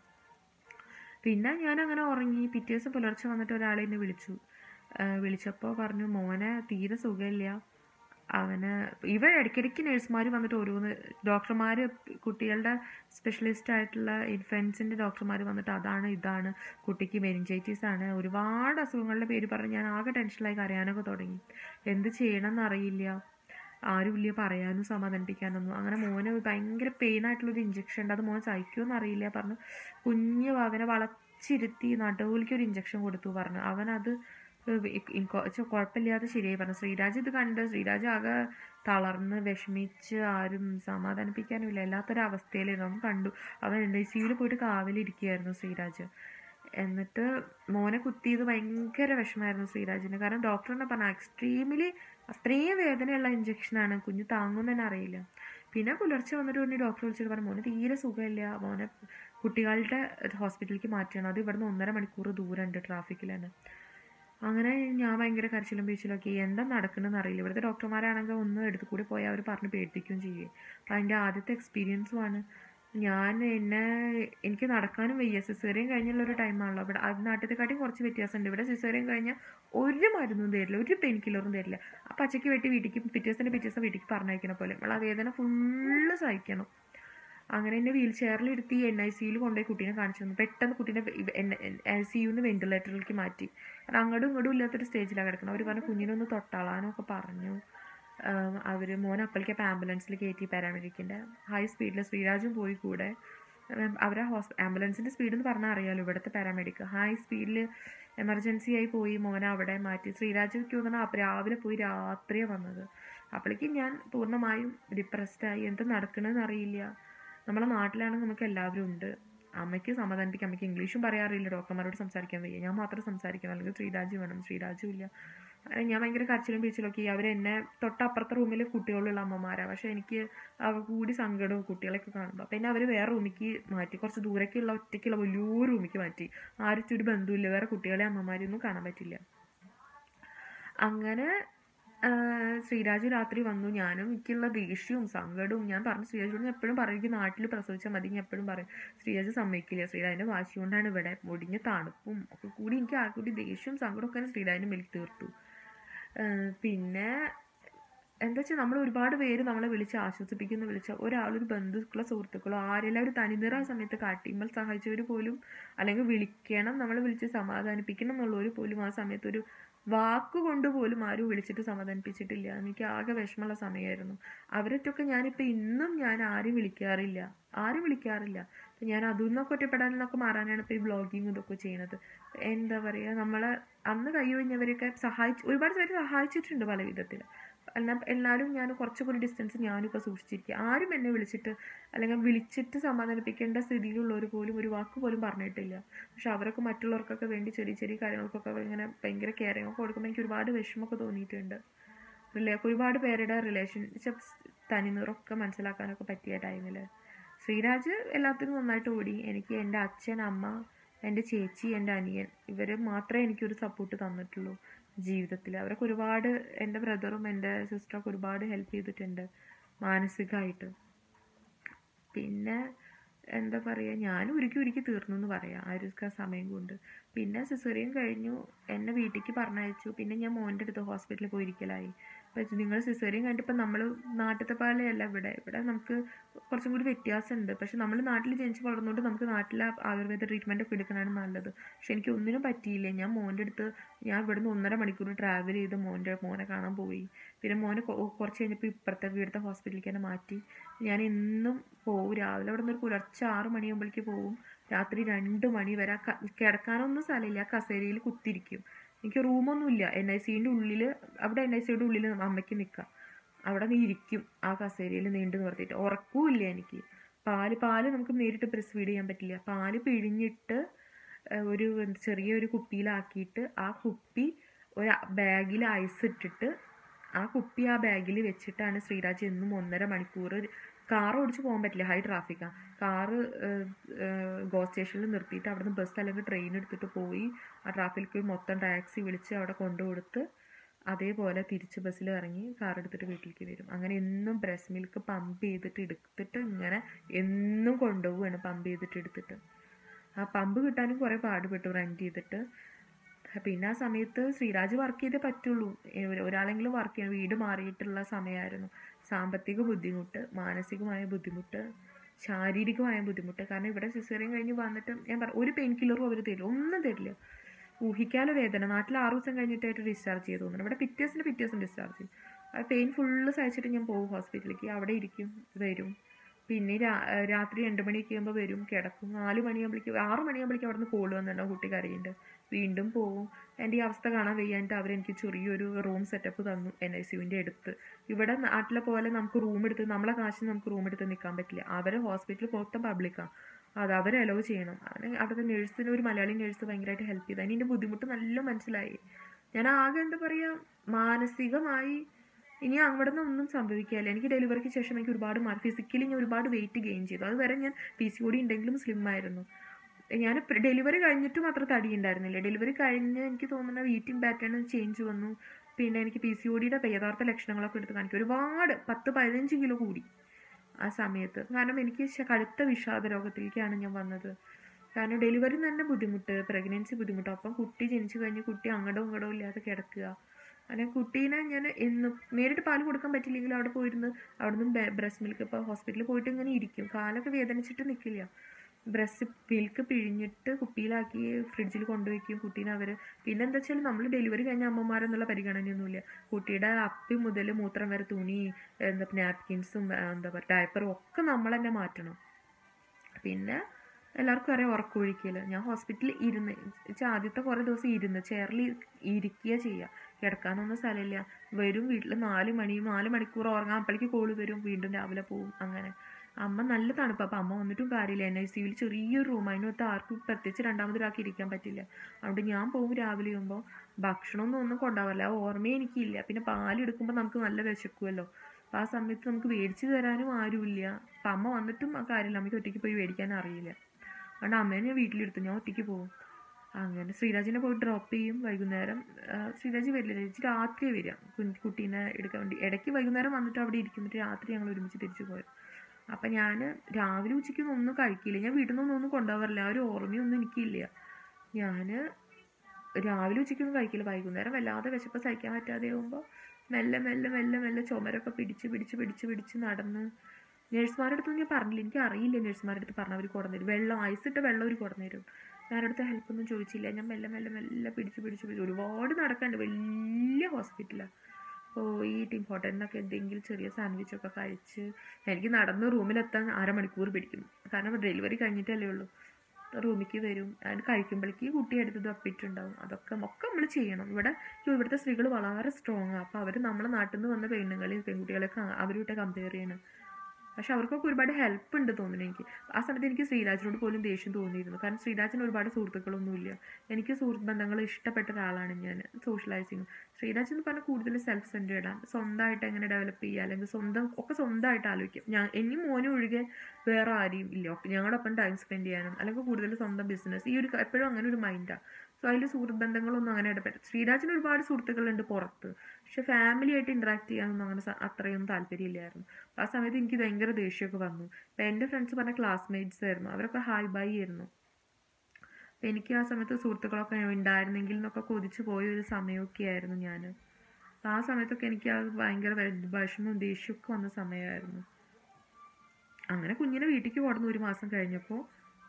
Speaker 1: പിന്നെ ഞാൻ അങ്ങനെ ഉറങ്ങി പിറ്റേ ദിവസം പുലർച്ചെ വന്നിട്ട് ഒരാളെ എന്നെ വിളിച്ചു വിളിച്ചപ്പോൾ പറഞ്ഞു മോനെ തീരെ സുഖമില്ല അവന് ഇവ ഇടയ്ക്കിടയ്ക്ക് നഴ്സുമാർ വന്നിട്ട് ഓരോന്ന് ഡോക്ടർമാർ കുട്ടികളുടെ സ്പെഷ്യലിസ്റ്റ് ആയിട്ടുള്ള ഇൻഫൻസിൻ്റെ ഡോക്ടർമാർ വന്നിട്ട് അതാണ് ഇതാണ് കുട്ടിക്ക് മെനിഞ്ചൈറ്റീസ് ആണ് ഒരുപാട് അസുഖങ്ങളുടെ പേര് പറഞ്ഞ് ഞാൻ ആകെ ടെൻഷനിലായി കരയാനൊക്കെ തുടങ്ങി എന്ത് ചെയ്യണമെന്ന് അറിയില്ല ആരുമില്ല പറയാനും സമാധാനിപ്പിക്കാനൊന്നും അങ്ങനെ മോന് ഭയങ്കര പെയിൻ ആയിട്ടുള്ളൊരു ഇഞ്ചക്ഷൻ ഉണ്ട് അത് മോൻ സഹിക്കുമെന്ന് അറിയില്ല പറഞ്ഞു കുഞ്ഞ് അവനെ വളച്ചിരുത്തി നടുവിലേക്ക് ഒരു ഇഞ്ചക്ഷൻ കൊടുത്തു പറഞ്ഞു അവനത് കുഴപ്പമില്ലാതെ ശരിയായി പറഞ്ഞു ശ്രീരാജ് ഇത് കണ്ട് ശ്രീരാജ് ആകെ തളർന്ന് വിഷമിച്ച് ആരും സമാധാനിപ്പിക്കാനും ഇല്ല എല്ലാത്തൊരു അവസ്ഥയിലായിരുന്നു അവൻ കണ്ടു അവൻ എൻ ഐ സിയിൽ പോയിട്ട് കാവലിരിക്കുകയായിരുന്നു ശ്രീരാജ് എന്നിട്ട് മോനെ കുത്തിയത് ഭയങ്കര വിഷമായിരുന്നു ശ്രീരാജിന് കാരണം ഡോക്ടർ തന്നെ പറഞ്ഞു എക്സ്ട്രീമിലി അത്രയും വേദനയുള്ള ഇഞ്ചക്ഷനാണ് കുഞ്ഞ് താങ്ങുമെന്ന് തന്നെ അറിയില്ല പിന്നെ പുലർച്ചെ വന്നിട്ട് പിന്നെ ഡോക്ടർ വിളിച്ചിട്ട് പറഞ്ഞു മോനെ തീരെ സുഖമില്ല മോനെ കുട്ടികളുടെ ഹോസ്പിറ്റലിലേക്ക് മാറ്റണം അത് ഇവിടുന്ന് ഒന്നര മണിക്കൂർ ദൂരമുണ്ട് ട്രാഫിക്കിൽ തന്നെ അങ്ങനെ ഞാൻ ഭയങ്കര കരച്ചിലും വീഴ്ചയിലൊക്കെ എന്താ നടക്കണമെന്ന് അറിയില്ല ഇവിടുത്തെ ഡോക്ടർമാരാണെങ്കിൽ ഒന്ന് എടുത്തു കൂടി പോയാൽ അവർ പറഞ്ഞ് പേടിപ്പിക്കുകയും ചെയ്യും അപ്പം അതിൻ്റെ ആദ്യത്തെ എക്സ്പീരിയൻസുമാണ് ഞാൻ എന്നെ എനിക്ക് നടക്കാനും വയ്യ സിസേറിയൻ കഴിഞ്ഞുള്ള ഒരു ടൈമാണല്ലോ ഇവിടെ അത് നാട്ടിലത്തെക്കാട്ടിയും കുറച്ച് വ്യത്യാസമുണ്ട് ഇവിടെ സിസേറിയൻ കഴിഞ്ഞാൽ ഒരു മരുന്നും തരില്ല ഒരു പെയിൻ കില്ലറും തരില്ല ആ പച്ചയ്ക്ക് വെട്ടി വീട്ടിലേക്ക് പിറ്റേ ദിവസം പിറ്റേ ദിവസം വീട്ടിലേക്ക് പറഞ്ഞയക്കണ പോലെ നമ്മൾ ആ വേദന ഫുള്ള് സഹിക്കണം അങ്ങനെ എന്നെ വീൽ ചെയറിലിരുത്തി എൻ ഐ സിയിൽ കൊണ്ടുപോയി കുട്ടീനെ കാണിച്ചു തന്നു പെട്ടെന്ന് കുട്ടീനെ ഐ സി യുന്ന് വെന്റിലേറ്ററിലേക്ക് മാറ്റി കാരണം അങ്ങോട്ടും ഇങ്ങോട്ടും ഇല്ലാത്തൊരു സ്റ്റേജിലാണ് കിടക്കണം അവർ പറഞ്ഞു കുഞ്ഞിനൊന്ന് തൊട്ടാളാനൊക്കെ പറഞ്ഞു അവർ മോൻ അപ്പളിക്ക് ആംബുലൻസിൽ കയറ്റി പാരാമെഡിക്കിൻ്റെ ഹൈ സ്പീഡിൽ ശ്രീരാജും പോയി കൂടെ അവരെ ഹോസ് ആംബുലൻസിൻ്റെ സ്പീഡ് എന്ന് പറഞ്ഞാൽ അറിയാലോ ഇവിടുത്തെ പാരാമെഡിക് ഹൈ സ്പീഡിൽ എമർജൻസി ആയി പോയി മോനെ അവിടെ മാറ്റി ശ്രീരാജ് തോന്നുന്നു അപ്പം രാവിലെ പോയി രാത്രിയാണ് വന്നത് അപ്പോഴേക്കും ഞാൻ പൂർണ്ണമായും ഡിപ്രസ്ഡായി എന്ത് നടക്കണമെന്ന് അറിയില്ല നമ്മളെ നാട്ടിലാണെങ്കിൽ നമുക്ക് എല്ലാവരും ഉണ്ട് അമ്മയ്ക്ക് സമാധാനിപ്പിക്കാം അമ്മയ്ക്ക് ഇംഗ്ലീഷും പറയാറില്ല ഡോക്ടർമാരോട് സംസാരിക്കാൻ വയ്യ ഞാൻ മാത്രം സംസാരിക്കണം അല്ലെങ്കിൽ ശ്രീരാജ് വേണം ശ്രീരാജും ഇല്ല അങ്ങനെ ഞാൻ ഭയങ്കര കരച്ചിലും പിടിച്ചിലൊക്കെ അവർ എന്നെ തൊട്ടപ്പുറത്തെ റൂമിൽ കുട്ടികളുള്ള അമ്മമാരാണ് പക്ഷേ എനിക്ക് അവ കൂടി സങ്കടവും കുട്ടികളെയൊക്കെ കാണുമ്പോൾ അപ്പം എന്നെ അവർ വേറെ റൂമിലേക്ക് മാറ്റി കുറച്ച് ദൂരേക്കുള്ള ഒറ്റയ്ക്കുള്ള വലിയൊരു റൂമിലേക്ക് മാറ്റി ആരും ഒരു ബന്ധുവില്ല വേറെ കുട്ടികളെ അമ്മമാരെയൊന്നും കാണാൻ പറ്റില്ല അങ്ങനെ ശ്രീരാജ് രാത്രി വന്നു ഞാനും എനിക്കുള്ള ദേഷ്യവും സങ്കടവും ഞാൻ പറഞ്ഞു ശ്രീരാജോട് ഞാൻ എപ്പോഴും പറയും എനിക്ക് നാട്ടിൽ പ്രസവിച്ചാൽ മതി ഞാൻ എപ്പോഴും പറയും ശ്രീരാജ് സമ്മതിക്കില്ല ശ്രീരാജിൻ്റെ വാശി കൊണ്ടാണ് ഇവിടെ മുടിഞ്ഞ തണുപ്പും ഒക്കെ കൂടി എനിക്ക് ആ കൂടി ദേഷ്യവും സങ്കടമൊക്കെ ശ്രീരാജിൻ്റെ മേലിൽ തീർത്തു പിന്നെ എന്താ വെച്ചാൽ നമ്മൾ ഒരുപാട് പേര് നമ്മളെ വിളിച്ച് ആശ്വസിപ്പിക്കുന്ന വിളിച്ച ഒരാളൊരു ബന്ധുക്കളോ സുഹൃത്തുക്കളോ ആരെല്ലാം ഒരു തനിനിറ ആ സമയത്ത് കാട്ടിയുമ്പോൾ സഹായിച്ചവർ പോലും അല്ലെങ്കിൽ വിളിക്കണം നമ്മളെ വിളിച്ച് സമാധാനിപ്പിക്കണം എന്നുള്ളവർ പോലും ആ സമയത്ത് ഒരു വാക്കുകൊണ്ട് പോലും ആരും വിളിച്ചിട്ട് സമാധാനിപ്പിച്ചിട്ടില്ല എനിക്ക് ആകെ വിഷമമുള്ള സമയമായിരുന്നു അവരൊക്കെ ഞാനിപ്പോൾ ഇന്നും ഞാൻ ആരും വിളിക്കാറില്ല ആരും വിളിക്കാറില്ല അപ്പം ഞാൻ അതിൽ നിന്നൊക്കെ ഒറ്റപ്പെടാനിന്നൊക്കെ മാറാനാണ് ഇപ്പോൾ ഈ ബ്ലോഗിങ് ഇതൊക്കെ ചെയ്യണത് എന്താ പറയുക നമ്മളെ അന്ന് കൈ ഒഴിഞ്ഞവരെയൊക്കെ സഹായിച്ച് ഒരുപാട് പേര് സഹായിച്ചിട്ടുണ്ട് പല വിധത്തിൽ എന്നാൽ എല്ലാവരും ഞാൻ കുറച്ചൊക്കെ ഒരു ഡിസ്റ്റൻസ് ഞാനിപ്പോൾ സൂക്ഷിച്ചിരിക്കുക ആരും എന്നെ വിളിച്ചിട്ട് അല്ലെങ്കിൽ വിളിച്ചിട്ട് സമാധാനിപ്പിക്കേണ്ട സ്ഥിതിയിലുള്ളവർ പോലും ഒരു വാക്ക് പോലും പറഞ്ഞിട്ടില്ല പക്ഷെ അവരൊക്കെ മറ്റുള്ളവർക്കൊക്കെ വേണ്ടി ചെറിയ ചെറിയ കാര്യങ്ങൾക്കൊക്കെ ഇങ്ങനെ ഭയങ്കര കെയറിങ് ഒക്കെ കൊടുക്കുമ്പോൾ എനിക്ക് ഒരുപാട് വിഷമമൊക്കെ തോന്നിയിട്ടുണ്ട് റിലേ ഒരുപാട് പേരുടെ റിലേഷൻഷിപ്സ് തനിനിറൊക്കെ മനസ്സിലാക്കാനൊക്കെ പറ്റിയ ടൈമിൽ ശ്രീരാജ് എല്ലാത്തിനും നന്നായിട്ട് ഓടി എനിക്ക് എൻ്റെ അച്ഛൻ അമ്മ എൻ്റെ ചേച്ചി എൻ്റെ അനിയൻ ഇവർ മാത്രമേ എനിക്കൊരു സപ്പോർട്ട് തന്നിട്ടുള്ളൂ ജീവിതത്തിൽ അവരൊക്കെ ഒരുപാട് എൻ്റെ ബ്രദറും എൻ്റെ സിസ്റ്ററൊക്കെ ഒരുപാട് ഹെൽപ്പ് ചെയ്തിട്ടുണ്ട് മാനസികമായിട്ട് പിന്നെ എന്താ പറയുക ഞാൻ ഉരുക്കി ഉരുക്കി തീർന്നു എന്ന് പറയാം ആ ഒരു സമയം കൊണ്ട് പിന്നെ സിസേറിയൻ കഴിഞ്ഞു എന്നെ വീട്ടിലേക്ക് പറഞ്ഞയച്ചു പിന്നെ ഞാൻ മോൻ്റെ അടുത്ത് ഹോസ്പിറ്റലിൽ പോയിരിക്കലായി അപ്പോൾ നിങ്ങൾ സിസേറിയൻ കഴിഞ്ഞിട്ടിപ്പോൾ നമ്മൾ നാട്ടിലത്തെ പോലെയല്ല ഇവിടെ ഇവിടെ നമുക്ക് കുറച്ചും കൂടി വ്യത്യാസമുണ്ട് പക്ഷെ നമ്മൾ നാട്ടിൽ ജനിച്ച് വളർന്നുകൊണ്ട് നമുക്ക് നാട്ടിലെ ആയുർവേദ ട്രീറ്റ്മെൻ്റ് ഒക്കെ എടുക്കാനാണ് നല്ലത് പക്ഷെ എനിക്ക് ഒന്നിനും പറ്റിയില്ല ഞാൻ മോൻ്റെ അടുത്ത് ഞാൻ ഇവിടുന്ന് ഒന്നര മണിക്കൂർ ട്രാവൽ ചെയ്ത് മോൻ്റെ മോനെ കാണാൻ പോയി പിന്നെ മോനെ കുറച്ച് കഴിഞ്ഞപ്പോൾ ഇപ്പുറത്തെ വീടത്തെ ഹോസ്പിറ്റലിലേക്ക് തന്നെ മാറ്റി ഞാൻ എന്നും പോവും രാവിലെ അവിടെ നിന്ന് ഒരു പുലർച്ചെ ആറ് മണിയാകുമ്പോഴേക്ക് പോവും രാത്രി രണ്ട് മണി വരെ കിടക്കാനൊന്നും സ്ഥലമില്ല ആ കസേരയിൽ കുത്തിരിക്കും എനിക്ക് റൂമൊന്നുമില്ല എൻ ഐ സിൻ്റെ ഉള്ളിൽ അവിടെ എൻ ഐ സിയുടെ ഉള്ളിൽ അമ്മയ്ക്ക് നിൽക്കാം അവിടെ നീ ഇരിക്കും ആ കസേരയിൽ നീണ്ടു നിർത്തിയിട്ട് ഉറക്കവുമില്ല എനിക്ക് പാല് പാല് നമുക്ക് നേരിട്ട് ബ്രസ്റ്റ് ഫീഡ് ചെയ്യാൻ പറ്റില്ല പാല് പിഴിഞ്ഞിട്ട് ഒരു ചെറിയൊരു കുപ്പിയിലാക്കിയിട്ട് ആ കുപ്പി ഒരു ബാഗിൽ ഐസ് ഇട്ടിട്ട് ആ കുപ്പി ആ ബാഗിൽ വെച്ചിട്ടാണ് ശ്രീരാജ് എന്നും ഒന്നര മണിക്കൂർ കാർ ഓടിച്ച് പോകാൻ പറ്റില്ല ഹൈ ട്രാഫിക്കാണ് കാറ് ഗോ സ്റ്റേഷനിൽ നിർത്തിയിട്ട് അവിടുന്ന് ബസ് അല്ലെങ്കിൽ ട്രെയിൻ എടുത്തിട്ട് പോയി ആ ട്രാഫിക്കിൽ മൊത്തം ടാക്സി വിളിച്ച് അവിടെ കൊണ്ടുകൊടുത്ത് അതേപോലെ തിരിച്ച് ബസ്സിൽ ഇറങ്ങി കാർ എടുത്തിട്ട് വീട്ടിലേക്ക് വരും അങ്ങനെ എന്നും ബ്രസ്റ്റ് മിൽക്ക് പമ്പ് ചെയ്തിട്ട് എടുത്തിട്ട് ഇങ്ങനെ എന്നും കൊണ്ടുപോവുകയാണ് പമ്പ് ചെയ്തിട്ട് എടുത്തിട്ട് ആ പമ്പ് കിട്ടാനും കുറേ പാടുപെട്ടു റെൻറ്റ് ചെയ്തിട്ട് പിന്നെ ആ സമയത്ത് ശ്രീരാജ് വർക്ക് ചെയ്തേ പറ്റുള്ളൂ ഏ- ഒരാളെങ്കിലും വർക്ക് ചെയ്യണം വീട് മാറിയിട്ടുള്ള സമയമായിരുന്നു സാമ്പത്തിക ബുദ്ധിമുട്ട് മാനസികമായ ബുദ്ധിമുട്ട് ശാരീരികമായ ബുദ്ധിമുട്ട് കാരണം ഇവിടെ സിസേറിയൻ കഴിഞ്ഞ് വന്നിട്ട് ഞാൻ പറ ഒരു പെയിൻ കില്ലറും അവർ തരില്ല ഒന്നും തരില്ല ഊഹിക്കാല വേദന നാട്ടിൽ ആറ് ദിവസം കഴിഞ്ഞിട്ടായിട്ട് ഡിസ്ചാർജ് ചെയ്തു തോന്നുന്നു ഇവിടെ പിറ്റേ ദിവസത്തിന് പിറ്റേ ദിവസം ഡിസ്ചാർജ് ചെയ്യും ആ പെയിൻ ഫുള്ള് സഹിച്ചിട്ട് ഞാൻ പോകും ഹോസ്പിറ്റലിലേക്ക് അവിടെ ഇരിക്കും വരും പിന്നെ രാ- രാത്രി രണ്ട് മണിയൊക്കെ ആകുമ്പോൾ വരും കിടക്കും നാല് മണിയാകുമ്പോഴേക്കും ആറ് മണിയാകുമ്പോഴേക്കും അവിടെ നിന്ന് കോള് വന്നിട്ടുണ്ടാവും കുട്ടി കരയുണ്ട് വീണ്ടും പോവും എൻ്റെ ഈ അവസ്ഥ കാണാൻ വയ്യാഞ്ഞിട്ട് അവരെനിക്ക് ചെറിയൊരു റൂം സെറ്റപ്പ് തന്നു എൻ ഐ സിയുവിൻ്റെ അടുത്ത് ഇവിടെ നാട്ടിലെ പോലെ നമുക്ക് റൂം എടുത്ത് നമ്മളെ കാശിന് നമുക്ക് റൂം എടുത്ത് നിൽക്കാൻ പറ്റില്ല അവരെ ഹോസ്പിറ്റൽ മൊത്തം പബ്ലിക്കാണ് അത് അവരെ അലോ ചെയ്യണം അങ്ങനെ അവിടുത്തെ നഴ്സിന് ഒരു മലയാളി നഴ്സ് ഭയങ്കരമായിട്ട് ഹെൽപ്പ് ചെയ്തു അതിൻ്റെ ബുദ്ധിമുട്ട് നല്ല മനസ്സിലായി ഞാൻ ആകെ എന്താ പറയുക മാനസികമായി ഇനി അവിടെ നിന്ന് ഒന്നും സംഭവിക്കാനില്ല എനിക്ക് ഡെലിവറിക്ക് ശേഷം എനിക്ക് ഒരുപാട് മാറി ഫിസിക്കലി ഞാൻ ഒരുപാട് വെയിറ്റ് ഗെയിൻ ചെയ്തു അതുവരെ ഞാൻ പി സി ഒടി ഉണ്ടെങ്കിലും സ്ലിം ആയിരുന്നു ഞാൻ ഡെലിവറി കഴിഞ്ഞിട്ടും അത്ര തടി ഉണ്ടായിരുന്നില്ല ഡെലിവറി കഴിഞ്ഞ് എനിക്ക് തോന്നുന്ന വീറ്റിംഗ് പാറ്റേൺ ചേഞ്ച് വന്നു പിന്നെ എനിക്ക് പി സി ഒ ഡിയുടെ യഥാർത്ഥ ലക്ഷണങ്ങളൊക്കെ എടുത്ത് കാണിക്കും ഒരുപാട് പത്ത് പതിനഞ്ച് കിലോ കൂടി ആ സമയത്ത് കാരണം എനിക്ക് ശ- കടുത്ത വിഷാദ രോഗത്തിലേക്കാണ് ഞാൻ വന്നത് കാരണം ഡെലിവറി തന്നെ ബുദ്ധിമുട്ട് പ്രഗ്നൻസി ബുദ്ധിമുട്ട് അപ്പം കുട്ടി ജനിച്ചു കഴിഞ്ഞ് കുട്ടി അങ്ങടോ ഇങ്ങടോ ഇല്ലാതെ കിടക്കുക അങ്ങനെ കുട്ടീനെ ഞാൻ എന്നും നേരിട്ട് പാല് കൊടുക്കാൻ പറ്റില്ലെങ്കിൽ അവിടെ പോയിരുന്ന് അവിടുന്ന് ബ്രസ്റ്റ് മിൽക്ക് ഇപ്പോൾ ഹോസ്പിറ്റലിൽ പോയിട്ട് ഇങ്ങനെ ഇരിക്കും കാലൊക്കെ വേദനിച്ചിട്ട് നിൽക്കില്ല ബ്രസ്റ്റ് മിൽക്ക് പിഴിഞ്ഞിട്ട് കുപ്പിയിലാക്കി ഫ്രിഡ്ജിൽ കൊണ്ടുവയ്ക്കും കുട്ടീനെ അവർ പിന്നെ എന്താ വെച്ചാൽ നമ്മൾ ഡെലിവറി കഴിഞ്ഞ അമ്മമാരെന്നുള്ള പരിഗണനയൊന്നുമില്ല കുട്ടിയുടെ അപ്പി മുതൽ മൂത്രം വരെ തുണി എന്താ നാപ്കിൻസും എന്താ പറയുക ഡയപ്പറും ഒക്കെ നമ്മൾ തന്നെ മാറ്റണം പിന്നെ എല്ലാവർക്കും അറിയാം ഉറക്കൊഴിക്കൽ ഞാൻ ഹോസ്പിറ്റലിൽ ഇരുന്ന് വെച്ചാൽ ആദ്യത്തെ കുറേ ദിവസം ഇരുന്ന് ചെയറിൽ ഇരിക്കുക ചെയ്യുക കിടക്കാനൊന്നും സ്ഥലമില്ല വരും വീട്ടിൽ നാല് മണി നാല് മണിക്കൂർ ഉറങ്ങാൻ അപ്പോഴേക്ക് കോള് വരും വീണ്ടും രാവിലെ പോവും അങ്ങനെ അമ്മ നല്ല തണുപ്പ് അപ്പം അമ്മ വന്നിട്ടും കാര്യമില്ല എൻ ഐ സിയിൽ ചെറിയൊരു റൂം അതിനകത്ത് ആർക്കും പ്രത്യേകിച്ച് രണ്ടാമതൊരാൾക്ക് ഇരിക്കാൻ പറ്റില്ല അതുകൊണ്ട് ഞാൻ പോകും രാവിലെ ആകുമ്പോൾ ഭക്ഷണമൊന്നും ഒന്നും കൊണ്ടാവില്ല ആ ഓർമ്മയെ എനിക്കില്ല പിന്നെ പാലെടുക്കുമ്പോൾ നമുക്ക് നല്ല വിശക്കുമല്ലോ അപ്പോൾ ആ സമയത്ത് നമുക്ക് മേടിച്ച് തരാനും ആരുമില്ല അപ്പം അമ്മ വന്നിട്ടും ആ കാര്യമില്ല അമ്മയ്ക്ക് ഒറ്റയ്ക്ക് പോയി മേടിക്കാൻ അറിയില്ല അതുകൊണ്ട് അമ്മേനെ ഞാൻ വീട്ടിലെടുത്തു ഞാൻ ഒറ്റയ്ക്ക് പോകും അങ്ങനെ ശ്രീരാജിനെ പോയി ഡ്രോപ്പ് ചെയ്യും വൈകുന്നേരം ആ, ശ്രീരാജ് വരില്ല ചേച്ചി രാത്രി വരിക കുഞ്ഞ് കുട്ടീനെ എടുക്കാൻ വേണ്ടി ഇടയ്ക്ക് വൈകുന്നേരം വന്നിട്ട് അവിടെ ഇരിക്കുന്നിട്ട് രാത്രി ഞങ്ങൾ ഒരുമിച്ച് തിരിച്ചു പോയത് അപ്പം ഞാൻ രാവിലെ ഉച്ചയ്ക്കൊന്നും ഒന്നും കഴിക്കില്ല ഞാൻ വീട്ടിൽ നിന്നൊന്നും ഒന്നും കൊണ്ടുപോകാറില്ല ആ ഒരു ഓർമ്മയൊന്നും എനിക്കില്ല ഞാൻ രാവിലെ ഉച്ചയ്ക്കൊന്നും കഴിക്കില്ല വൈകുന്നേരം വല്ലാതെ വിശപ്പ് സഹിക്കാൻ പറ്റാതെ ആകുമ്പോൾ മെല്ലെ മെല്ലെ മെല്ലെ മെല്ലെ ചുമരൊക്കെ പിടിച്ച് പിടിച്ച് പിടിച്ച് പിടിച്ച് നടന്ന് നഴ്സുമാരുടെ അടുത്ത് ഞാൻ പറഞ്ഞില്ല എനിക്ക് അറിയില്ല നഴ്സുമാരുടെ അടുത്ത് പറഞ്ഞ അവർ കൊണ്ടുവന്നു തരും വെള്ളം ഐസിട്ട വെള്ളം അവർ കൊണ്ടുവന്നു തരും ഞാൻ അടുത്ത് ഹെൽപ്പൊന്നും ചോദിച്ചില്ല ഞാൻ മെല്ലെ മെല്ലെ മെല്ലെ പിടിച്ച് പിടിച്ച് പിടിച്ച് ഒരുപാട് നടക്കാണ്ട് വലിയ ഹോസ്പിറ്റലാണ് പോയി ടീം ഹോട്ടലിൽ നിന്നൊക്കെ എന്തെങ്കിലും ചെറിയ സാൻഡ്വിച്ചൊക്കെ കഴിച്ച് എനിക്ക് നടന്ന് റൂമിലെത്താൻ അരമണിക്കൂർ പിടിക്കും കാരണം ഡെലിവറി കഴിഞ്ഞിട്ടല്ലേ ഉള്ളൂ റൂമിലേക്ക് വരും അതിന് കഴിക്കുമ്പോഴേക്ക് കുട്ടി എടുത്ത് തപ്പിയിട്ടുണ്ടാവും അതൊക്കെ ഒക്കെ നമ്മൾ ചെയ്യണം ഇവിടെ ഈ ഇവിടുത്തെ സ്ത്രീകൾ വളരെ സ്ട്രോങ് ആണ് അപ്പോൾ അവർ നമ്മളെ നാട്ടിൽ നിന്ന് വന്ന പെണ്ണുങ്ങളെയും പെൺകുട്ടികളെയൊക്കെ അവരുമായിട്ട് കമ്പയർ ചെയ്യണം പക്ഷെ അവർക്കൊക്കെ ഒരുപാട് ഹെൽപ്പ് ഉണ്ട് തോന്നുന്നു എനിക്ക് ആ സമയത്ത് എനിക്ക് ശ്രീരാജിനോട് പോലും ദേഷ്യം തോന്നിയിരുന്നു കാരണം ശ്രീരാജിന് ഒരുപാട് സുഹൃത്തുക്കളൊന്നുമില്ല എനിക്ക് സുഹൃത്ത് ബന്ധങ്ങൾ ഇഷ്ടപ്പെട്ട ഒരാളാണ് ഞാൻ സോഷ്യലൈസിങ് ശ്രീരാജ് എന്ന് പറഞ്ഞാൽ കൂടുതൽ സെൽഫ് സെൻറ്റേർഡാണ് സ്വന്തമായിട്ട് എങ്ങനെ ഡെവലപ്പ് ചെയ്യുക അല്ലെങ്കിൽ സ്വന്തം ഒക്കെ സ്വന്തമായിട്ട് ആലോചിക്കും ഞാൻ എനി മോനും ഒഴികെ വേറെ ആരെയും ഇല്ല ഒക്കെ ഞങ്ങളൊപ്പം ടൈം സ്പെൻഡ് ചെയ്യാനും അല്ലെങ്കിൽ കൂടുതൽ സ്വന്തം ബിസിനസ് ഈ ഒരു എപ്പോഴും അങ്ങനെ ഒരു മൈൻഡാണ് സോ അതിൽ സുഹൃത്ത് ബന്ധങ്ങളൊന്നും അങ്ങനെ ഇടപെടും ശ്രീരാജിന് ഒരുപാട് സുഹൃത്തുക്കളുണ്ട് പുറത്ത് പക്ഷെ ഫാമിലി ആയിട്ട് ഇൻട്രാക്ട് ചെയ്യാനൊന്നും അങ്ങനെ സ- അത്രയൊന്നും താല്പര്യമില്ലായിരുന്നു അപ്പോൾ ആ സമയത്ത് എനിക്ക് ഭയങ്കര ദേഷ്യമൊക്കെ വന്നു അപ്പോൾ എൻ്റെ ഫ്രണ്ട്സ് പറഞ്ഞ ക്ലാസ്മേറ്റ്സ് ആയിരുന്നു അവരൊക്കെ ഹായ് ബൈ ആയിരുന്നു അപ്പോൾ എനിക്ക് ആ സമയത്ത് സുഹൃത്തുക്കളൊക്കെ ഉണ്ടായിരുന്നെങ്കിൽ എന്നൊക്കെ കൊതിച്ച് പോയ ഒരു സമയമൊക്കെ ആയിരുന്നു ഞാൻ അപ്പോൾ ആ സമയത്തൊക്കെ എനിക്ക് അത് ഭയങ്കര വെ- വിഷമവും ദേഷ്യമൊക്കെ വന്ന സമയമായിരുന്നു അങ്ങനെ കുഞ്ഞിനെ വീട്ടിലേക്ക് കൊടുന്നു ഒരു മാസം കഴിഞ്ഞപ്പോൾ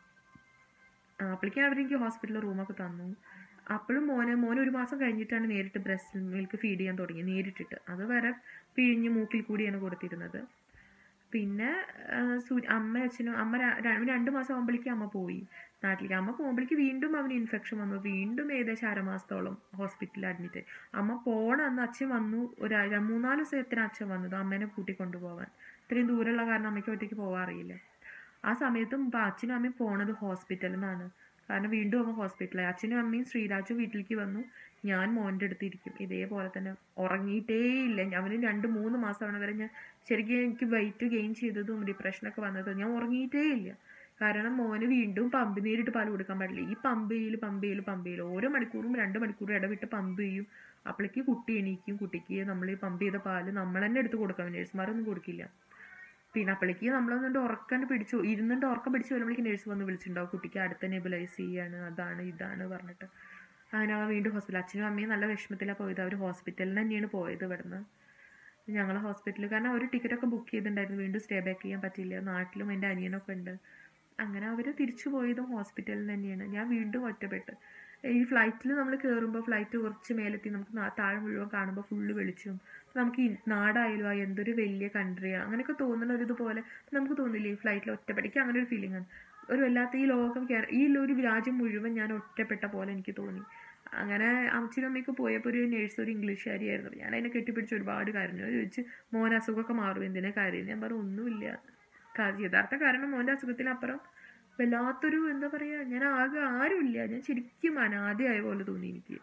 Speaker 1: അപ്പോഴേക്കും അവരെനിക്ക് ഹോസ്പിറ്റലിൽ റൂമൊക്കെ തന്നു അപ്പോഴും മോനെ മോനെ ഒരു മാസം കഴിഞ്ഞിട്ടാണ് നേരിട്ട് ബ്രസ്റ്റ് മിൽക്ക് ഫീഡ് ചെയ്യാൻ തുടങ്ങി നേരിട്ടിട്ട് അത് വരെ പിഴിഞ്ഞ് മൂക്കിൽ കൂടിയാണ് കൊടുത്തിരുന്നത് പിന്നെ ആ, സു- അമ്മ അച്ഛനും അമ്മ ര- ര- രണ്ട് മാസം ആകുമ്പോഴേക്കും അമ്മ പോയി നാട്ടിലേക്ക് അമ്മ പോകുമ്പോഴേക്ക് വീണ്ടും അവന് ഇൻഫെക്ഷൻ വന്നു വീണ്ടും ഏകദേശം അരമാസത്തോളം ഹോസ്പിറ്റലിൽ അഡ്മിറ്റ് ആയി അമ്മ പോണ അന്ന് അച്ഛൻ വന്നു ഒരു ര- മൂന്നാല് ദിവസത്തിന് അച്ഛൻ വന്നത് അമ്മേനെ കൂട്ടി കൊണ്ടുപോകാൻ ഇത്രയും ദൂരമുള്ള കാരണം അമ്മയ്ക്ക് ഒറ്റയ്ക്ക് പോകാൻ അറിയില്ല ആ സമയത്തും ഇപ്പം അച്ഛനും അമ്മയും പോണത് ഹോസ്പിറ്റലിൽ നിന്നാണ് കാരണം വീണ്ടും അമ്മ ഹോസ്പിറ്റലായി അച്ഛനും അമ്മയും ശ്രീരാജും വീട്ടിലേക്ക് വന്നു ഞാൻ മോൻ്റെ അടുത്ത് ഇരിക്കും ഇതേപോലെ തന്നെ ഉറങ്ങിയിട്ടേ ഇല്ല അവന് രണ്ട് മൂന്ന് മാസമാണ് വരെ ഞാൻ ശരിക്കും എനിക്ക് വെയിറ്റ് ഗെയിൻ ചെയ്തതും ഡിപ്രഷനൊക്കെ വന്നതും ഞാൻ ഉറങ്ങിയിട്ടേ ഇല്ല കാരണം മോന് വീണ്ടും പമ്പ് നേരിട്ട് പാൽ കൊടുക്കാൻ പാടില്ല ഈ പമ്പ് ചെയ്യൽ പമ്പ് ചെയ്യൽ പമ്പ് ചെയ്യൽ ഓരോ മണിക്കൂറും രണ്ട് മണിക്കൂറും ഇടവിട്ട് പമ്പ് ചെയ്യും അപ്പോഴേക്ക് കുട്ടി എണീക്കും കുട്ടിക്ക് നമ്മൾ ഈ പമ്പ് ചെയ്ത പാല് നമ്മൾ തന്നെ എടുത്ത് കൊടുക്കാം നേഴ്സുമാരൊന്നും കൊടുക്കില്ല പിന്നെ അപ്പോഴേക്ക് നമ്മളൊന്നുകൊണ്ട് ഉറക്കം പിടിച്ചു ഇരുന്നിട്ട് ഉറക്കം പിടിച്ച് വരുമ്പോഴേക്ക് നേഴ്സ് വന്ന് വിളിച്ചിട്ടുണ്ടാവും കുട്ടിക്ക് അടുത്ത നെബിലൈസ് ചെയ്യാണ് അതാണ് ഇതാണ് പറഞ്ഞിട്ട് അങ്ങനെ അവൻ വീണ്ടും ഹോസ്പിറ്റൽ അച്ഛനും അമ്മയും നല്ല വിഷമത്തിലാണ് പോയത് അവർ ഹോസ്പിറ്റലിൽ തന്നെയാണ് പോയത് ഇവിടുന്ന് ഞങ്ങൾ ഹോസ്പിറ്റലിൽ കാരണം അവർ ടിക്കറ്റൊക്കെ ബുക്ക് ചെയ്തിട്ടുണ്ടായിരുന്നു വീണ്ടും സ്റ്റേ ബാക്ക് ചെയ്യാൻ പറ്റില്ല നാട്ടിലും എൻ്റെ അനിയനൊക്കെ ഉണ്ട് അങ്ങനെ അവർ തിരിച്ചു പോയതും ഹോസ്പിറ്റലിൽ തന്നെയാണ് ഞാൻ വീണ്ടും ഒറ്റപ്പെട്ട് ഈ ഫ്ലൈറ്റിൽ നമ്മൾ കയറുമ്പോൾ ഫ്ലൈറ്റ് കുറച്ച് മേലെത്തി നമുക്ക് നാ- താഴെ മുഴുവൻ കാണുമ്പോൾ ഫുള്ള് വെളിച്ചും നമുക്ക് ഈ നാടായാലും ആ എന്തൊരു വലിയ കൺട്രിയാണ് അങ്ങനെയൊക്കെ തോന്നുന്ന ഒരു ഇതുപോലെ നമുക്ക് തോന്നില്ലേ ഈ ഫ്ലൈറ്റിൽ ഒറ്റപ്പെടിക്ക് അങ്ങനെ ഒരു ഫീലിംഗ് ആണ് ഒരു വല്ലാത്ത ഈ ലോകം കേര- ഈ ഒരു രാജ്യം മുഴുവൻ ഞാൻ ഒറ്റപ്പെട്ട പോലെ എനിക്ക് തോന്നി അങ്ങനെ അമ്മച്ചിനും അമ്മയ്ക്ക് പോയപ്പോൾ ഒരു നേഴ്സ് ഒരു ഇംഗ്ലീഷുകാരിയായിരുന്നു ഞാൻ അതിനെ കെട്ടിപ്പിടിച്ച് ഒരുപാട് കരഞ്ഞു അത് ചോദിച്ച് മോൻ അസുഖമൊക്കെ മാറും എന്തിനാ കാര്യം ഞാൻ പറഞ്ഞു ഒന്നുമില്ല കാ- യഥാർത്ഥ കാരണം മോൻ്റെ അസുഖത്തിനപ്പുറം വല്ലാത്തൊരു എന്താ പറയുക ഞാൻ ആകെ ആരുമില്ല ഞാൻ ശരിക്കും അനാഥയായ പോലെ തോന്നി എനിക്ക്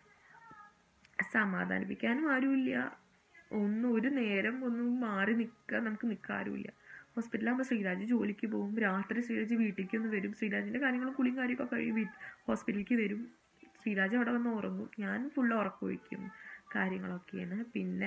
Speaker 1: സമാധാനിപ്പിക്കാനും ആരുമില്ല ഒന്നും ഒരു നേരം ഒന്നും മാറി നിൽക്കാൻ നമുക്ക് നിൽക്കാൻ ആരുമില്ല ഹോസ്പിറ്റലാകുമ്പോൾ ശ്രീരാജ് ജോലിക്ക് പോകും രാത്രി ശ്രീരാജ് വീട്ടിലേക്ക് ഒന്ന് വരും ശ്രീരാജിൻ്റെ കാര്യങ്ങളും കുളിയും കാര്യമൊക്കെ കഴിയും വീ ഹോസ്പിറ്റലിലേക്ക് വരും ശ്രീരാജ് അവിടെ വന്ന് ഉറങ്ങും ഞാൻ ഫുള്ള് ഉറക്കമൊഴിക്കും കാര്യങ്ങളൊക്കെയാണ് പിന്നെ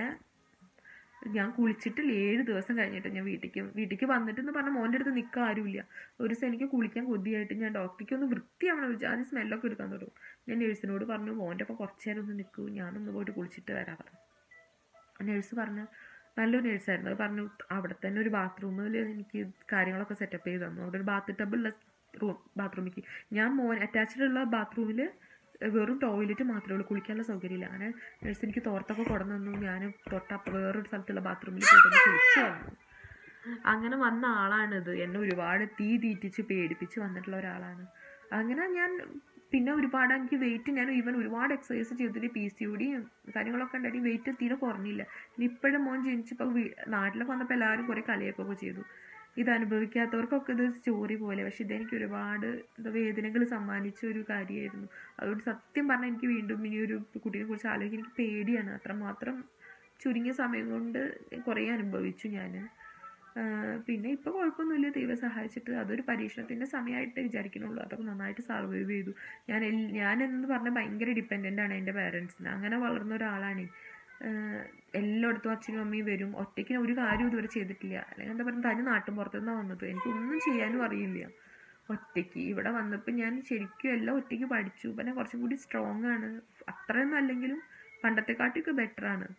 Speaker 1: ഞാൻ കുളിച്ചിട്ടില്ല ഏഴ് ദിവസം കഴിഞ്ഞിട്ട് ഞാൻ വീട്ടിലേക്ക് വീട്ടിലേക്ക് വന്നിട്ട് എന്ന് പറഞ്ഞാൽ മോൻ്റെ അടുത്ത് നിൽക്കാൻ ആരുമില്ല ഒരു ദിവസം എനിക്ക് കുളിക്കാൻ കൊതിയായിട്ട് ഞാൻ ഡോക്ടർക്ക് ഒന്ന് വൃത്തിയാവണം വിളിച്ചു ആദ്യം സ്മെല്ലൊക്കെ എടുക്കാൻ തുടങ്ങും ഞാൻ നേഴ്സിനോട് പറഞ്ഞു മോൻ്റെ ഒപ്പം കുറച്ച് നേരം ഒന്ന് നിൽക്കൂ ഞാനൊന്ന് പോയിട്ട് കുളിച്ചിട്ട് വരാൻ പറഞ്ഞു നേഴ്സ് പറഞ്ഞു നല്ലൊരു നേഴ്സായിരുന്നു അത് പറഞ്ഞു അവിടെ തന്നെ ഒരു ബാത്റൂമിൽ എനിക്ക് കാര്യങ്ങളൊക്കെ സെറ്റപ്പ് ചെയ്ത് തന്നു അവിടെ ഒരു ബാത്ത് ടബുള്ള റൂം ബാത്റൂമിലേക്ക് ഞാൻ മോൻ അറ്റാച്ച്ഡ് ഉള്ള ബാത്റൂമിൽ വെറും ടോയ്ലറ്റ് മാത്രമേ ഉള്ളൂ കുളിക്കാനുള്ള സൗകര്യമില്ല അങ്ങനെ നേഴ്സ് എനിക്ക് തോർത്തൊക്കെ കൊടന്നു തന്നു ഞാൻ തൊട്ടപ്പ വേറൊരു സ്ഥലത്തുള്ള ബാത്റൂമിൽ പോയിട്ട് കുളിച്ച് വന്നു അങ്ങനെ വന്ന ആളാണിത് എന്നെ ഒരുപാട് തീ തീറ്റിച്ച് പേടിപ്പിച്ച് വന്നിട്ടുള്ള ഒരാളാണ് അങ്ങനെ ഞാൻ പിന്നെ ഒരുപാട് എനിക്ക് വെയിറ്റ് ഞാൻ ഈവൻ ഒരുപാട് എക്സസൈസ് ചെയ്തിട്ട് പി സി ഡിയും കാര്യങ്ങളൊക്കെ ഉണ്ടായിട്ട് വെയിറ്റ് തീരെ കുറഞ്ഞില്ല ഇനി ഇപ്പോഴും മോൻ ജനിച്ചപ്പോൾ നാട്ടിലൊക്കെ വന്നപ്പോൾ എല്ലാവരും കുറേ കളിയൊക്കെ ചെയ്തു ഇത് അനുഭവിക്കാത്തവർക്കൊക്കെ ഇത് സ്റ്റോറി പോലെ പക്ഷെ ഇതെനിക്ക് ഒരുപാട് എന്താ വേദനകൾ സമ്മാനിച്ച ഒരു കാര്യമായിരുന്നു അതുകൊണ്ട് സത്യം പറഞ്ഞാൽ എനിക്ക് വീണ്ടും ഈ ഒരു കുട്ടീനെ കുറിച്ച് ആലോചിക്കാൻ എനിക്ക് പേടിയാണ് അത്രമാത്രം ചുരുങ്ങിയ സമയം കൊണ്ട് കുറേ അനുഭവിച്ചു ഞാൻ പിന്നെ ഇപ്പോൾ കുഴപ്പമൊന്നുമില്ല ദൈവം സഹായിച്ചിട്ട് അതൊരു പരീക്ഷണത്തിൻ്റെ സമയമായിട്ട് വിചാരിക്കണുള്ളൂ അതൊക്കെ നന്നായിട്ട് സർവൈവ് ചെയ്തു ഞാൻ എൽ- ഞാൻ എന്ന് പറഞ്ഞാൽ ഭയങ്കര ഡിപ്പെൻഡൻ്റ് ആണ് എൻ്റെ പേരൻസിന് അങ്ങനെ വളർന്ന ഒരാളാണ് എല്ലായിടത്തും അച്ഛനും അമ്മയും വരും ഒറ്റയ്ക്ക് ഒരു കാര്യം ഇതുവരെ ചെയ്തിട്ടില്ല അല്ലെങ്കിൽ എന്താ പറയുക തനി നാട്ടും പുറത്തുനിന്നാണ് വന്നത് എനിക്കൊന്നും ചെയ്യാനും അറിയില്ല ഒറ്റയ്ക്ക് ഇവിടെ വന്നപ്പോൾ ഞാൻ ശരിക്കും എല്ലാം ഒറ്റയ്ക്ക് പഠിച്ചു പിന്നെ കുറച്ചും കൂടി സ്ട്രോങ് ആണ് അത്രയൊന്നും അല്ലെങ്കിലും പണ്ടത്തെക്കാട്ടിയൊക്കെ ബെറ്ററാണ്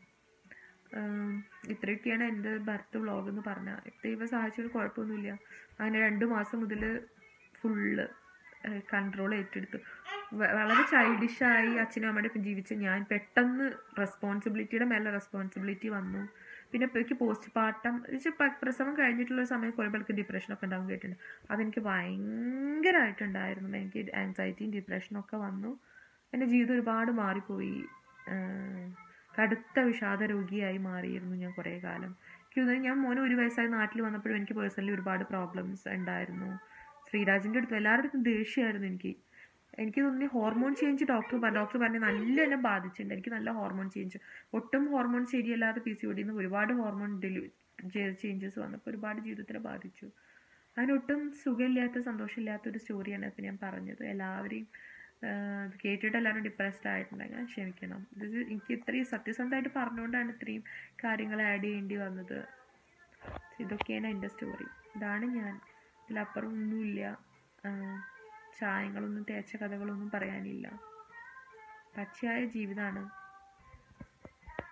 Speaker 1: ആം, ഇത്രയൊക്കെയാണ് എൻ്റെ ബർത്ത് വ്ളോഗ് എന്ന് പറഞ്ഞാൽ ദൈവം സഹായിച്ചൊരു കുഴപ്പമൊന്നുമില്ല അങ്ങനെ രണ്ട് മാസം മുതൽ ഫുള്ള് കൺട്രോൾ ഏറ്റെടുത്തു വ- വളരെ ചൈൽഡിഷായി അച്ഛനും അമ്മയുടെ ഒപ്പം ജീവിച്ച ഞാൻ പെട്ടെന്ന് റെസ്പോൺസിബിലിറ്റിയുടെ മേലെ റെസ്പോൺസിബിലിറ്റി വന്നു പിന്നെ ഇപ്പോൾ എനിക്ക് പോസ്റ്റ് പാർട്ടം പ്രസവം കഴിഞ്ഞിട്ടുള്ള ഒരു സമയം കുറേ പേർക്ക് ഡിപ്രഷനൊക്കെ ഉണ്ടാവും കേട്ടിട്ടുണ്ട് അതെനിക്ക് ഭയങ്കരമായിട്ടുണ്ടായിരുന്നു എനിക്ക് ആൻസൈറ്റിയും ഡിപ്രഷനും ഒക്കെ വന്നു എൻ്റെ ജീവിതം ഒരുപാട് മാറിപ്പോയി ആഹ് കടുത്ത വിഷാദ രോഗിയായി മാറിയിരുന്നു ഞാൻ കുറേ കാലം എനിക്ക് തോന്നുന്നു ഞാൻ മോനെ ഒരു വയസ്സായി നാട്ടിൽ വന്നപ്പോഴും എനിക്ക് പേഴ്സണലി ഒരുപാട് പ്രോബ്ലംസ് ഉണ്ടായിരുന്നു ശ്രീരാജിൻ്റെ അടുത്തും എല്ലാവരുടെ അടുത്തും ദേഷ്യമായിരുന്നു എനിക്ക് എനിക്ക് തോന്നി ഹോർമോൺ ചേഞ്ച് ഡോക്ടർ ഡോക്ടർ പറഞ്ഞ് നല്ല എന്നെ ബാധിച്ചിട്ടുണ്ട് എനിക്ക് നല്ല ഹോർമോൺ ചേഞ്ച് ഒട്ടും ഹോർമോൺ ശരിയല്ലാതെ പി സി ഒ ഡിന്ന് ഒരുപാട് ഹോർമോൺ ഡെലി ചേഞ്ചസ് വന്നപ്പോൾ ഒരുപാട് ജീവിതത്തിനെ ബാധിച്ചു അതിനൊട്ടും സുഖമില്ലാത്ത സന്തോഷമില്ലാത്ത ഒരു സ്റ്റോറിയാണ് ഇപ്പം ഞാൻ പറഞ്ഞത് എല്ലാവരെയും ആഹ് ഇത് കേട്ടിട്ട് എല്ലാവരും ഡിപ്രസ്ഡ് ആയിട്ടുണ്ടെങ്കിൽ ക്ഷമിക്കണം ഇത് എനിക്ക് ഇത്രയും സത്യസന്ധമായിട്ട് പറഞ്ഞുകൊണ്ടാണ് ഇത്രയും കാര്യങ്ങൾ ആഡ് ചെയ്യേണ്ടി വന്നത് ഇതൊക്കെയാണ് എൻ്റെ സ്റ്റോറി ഇതാണ് ഞാൻ ഇതിലപ്പുറം ഒന്നുമില്ല ആഹ് ചായങ്ങളൊന്നും തേച്ച കഥകളൊന്നും പറയാനില്ല പച്ചയായ ജീവിതമാണ്